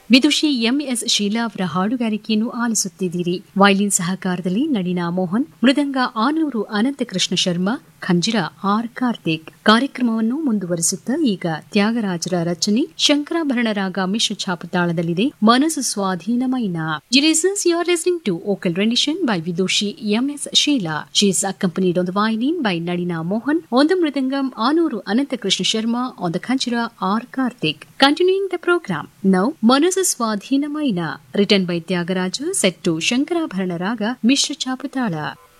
ವಿದುಷಿ MS Sheela ಅವರ ಹಾಡುಗಾರಿಕೆಯನ್ನು ಆಲಿಸುತ್ತಿದ್ದೀರಿ ವೈಲಿನ್ ಸಹಕಾರದಲ್ಲಿ ನಳಿನಾ ಮೋಹನ್ ಮೃದಂಗ ಆನೂರು ಅನಂತಕೃಷ್ಣ ಶರ್ಮಾ ಖಂಜಿರ ಆರ್ ಕಾರ್ತಿಕ್ ಕಾರ್ಯಕ್ರಮವನ್ನು ಮುಂದುವರಿಸುತ್ತಾ ಈಗ ತ್ಯಾಗರಾಜರ ರಚನೆ ಶಂಕರಾಭರಣ ರಾಗ ಮಿಶ್ರ ಛಾಪತಾಳದಲ್ಲಿದೆ ಮನಸ್ಸು ಸ್ವಾಧೀನಮೈನ ಜಿರೇಸನ್ಸ್ you are listening to vocal rendition by Vidushi MS Sheela she is accompanied on the violin by Nadina Mohan, on the mridangam Anuru Anantakrishna Sharma, on the khanchira R. Karthik. Continuing the program, now Manasa Swadhina Maina, written by Tyagaraja, set to Shankarabharana Raga, Mishra Chapatala.